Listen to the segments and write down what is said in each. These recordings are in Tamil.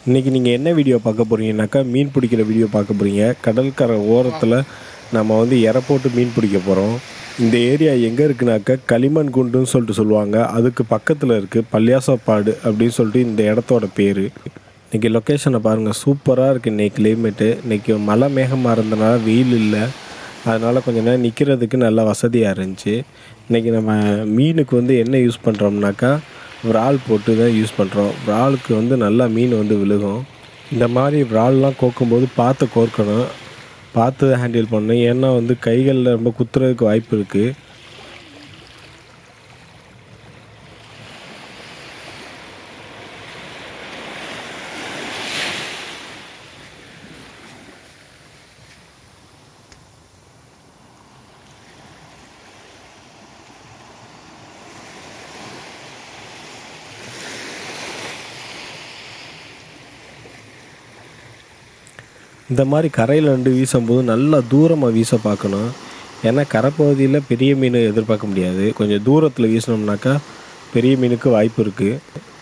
இன்றைக்கி நீங்கள் என்ன வீடியோ பார்க்க போகிறீங்கனாக்கா மீன் பிடிக்கிற வீடியோ பார்க்க போகிறீங்க கடற்கரை ஓரத்தில் நம்ம வந்து எரை போட்டு மீன் பிடிக்க போகிறோம் இந்த ஏரியா எங்கே இருக்குனாக்கா களிமண் குண்டுன்னு சொல்லிட்டு சொல்லுவாங்க அதுக்கு பக்கத்தில் இருக்குது பள்ளியாசப்பாடு அப்படின்னு சொல்லிட்டு இந்த இடத்தோட பேர் இன்றைக்கி லொக்கேஷனை பாருங்கள் சூப்பராக இருக்குது இன்றைக்கி கிளைமேட்டு இன்றைக்கி மழை மேகமாக இருந்தனால வெயில் இல்லை அதனால் கொஞ்ச நேரம் நிற்கிறதுக்கு நல்லா வசதியாக இருந்துச்சு இன்றைக்கி நம்ம மீனுக்கு வந்து என்ன யூஸ் பண்ணுறோம்னாக்கா விரால் போட்டு தான் யூஸ் பண்ணுறோம் விராலுக்கு வந்து நல்லா மீன் வந்து விழுகும் இந்த மாதிரி விரால்லாம் கோக்கும்போது பார்த்து கோர்க்கணும் பார்த்து ஹேண்டில் பண்ணணும் ஏன்னா வந்து கைகளில் ரொம்ப குத்துறதுக்கு வாய்ப்பு இருக்குது இந்த மாதிரி கரையில் ரெண்டு வீசும்போது நல்லா தூரமாக வீச பார்க்கணும் ஏன்னா கரைப்பகுதியில் பெரிய மீன் எதிர்பார்க்க முடியாது கொஞ்சம் தூரத்தில் வீசினோம்னாக்கா பெரிய மீனுக்கு வாய்ப்பு இருக்குது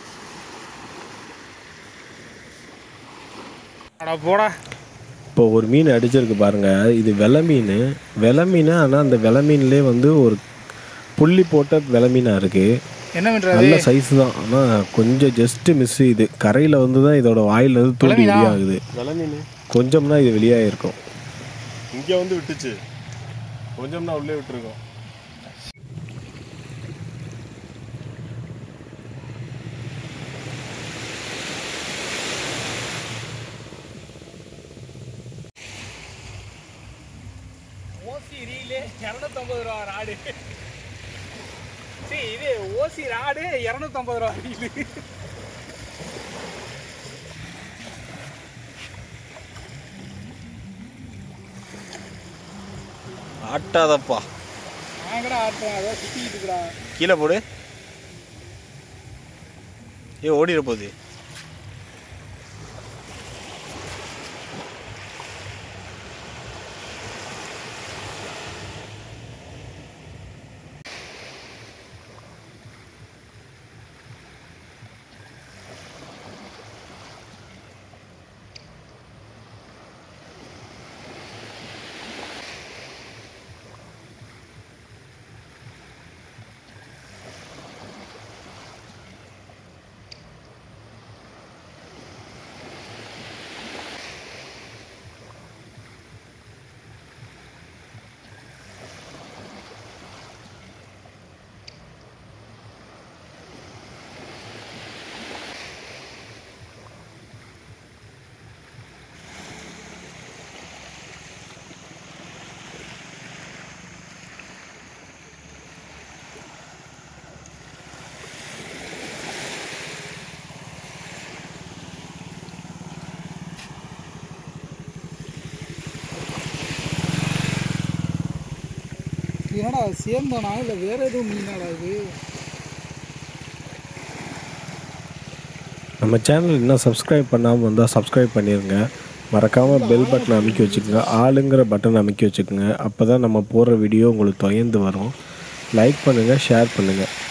அடா போடா இப்போ ஒரு மீன் அடிச்சிருக்கு பாருங்கள் இது வெலை மீன் வெலை மீன் ஆனால் அந்த வெலை மீன்லேயே வந்து ஒரு புள்ளி போட்ட வெலை மீனாக இருக்குது என்ன பண்றது நல்ல சைஸ் தான் ஆனால் கொஞ்சம் ஜஸ்ட்டு மிஸ் இது கரையில் வந்து தான் இதோட வாயிலிருந்து தூண்டி வெலை மீனா? வெளியாகுது வெலை மீன் கொஞ்சம்னா இது வெளியாகிருக்கும் இங்கே வந்து விட்டுச்சு கொஞ்சம்னா உள்ளே விட்டுருக்கோம் ஓசி ரீலே இரநூத்தம்பது ரூபா ராடு சரி இது ஓசி ராடு இரநூத்தம்பது ரூபா ரீலு ஆட்டாதப்பா நாங்கடா ஆட்டுறோம் அதான் சுற்றிக்கிட்டு இருக்கிறா கீழே போடு ஏ ஓடிட போகுது என்னடா சேர்ந்தானா இல்லை வேற எதுவும் மீனாடா இது நம்ம சேனல் இன்னும் சப்ஸ்கிரைப் பண்ணாமல் வந்தால் சப்ஸ்கிரைப் பண்ணிடுங்க மறக்காமல் பெல் பட்டன் அமைக்கி வச்சுக்கோங்க ஆளுங்கிற பட்டன் அமைக்கி வச்சுக்கோங்க அப்போ தான் நம்ம போடுற வீடியோ உங்களுக்கு தொயந்து வரும் லைக் பண்ணுங்கள் ஷேர் பண்ணுங்கள்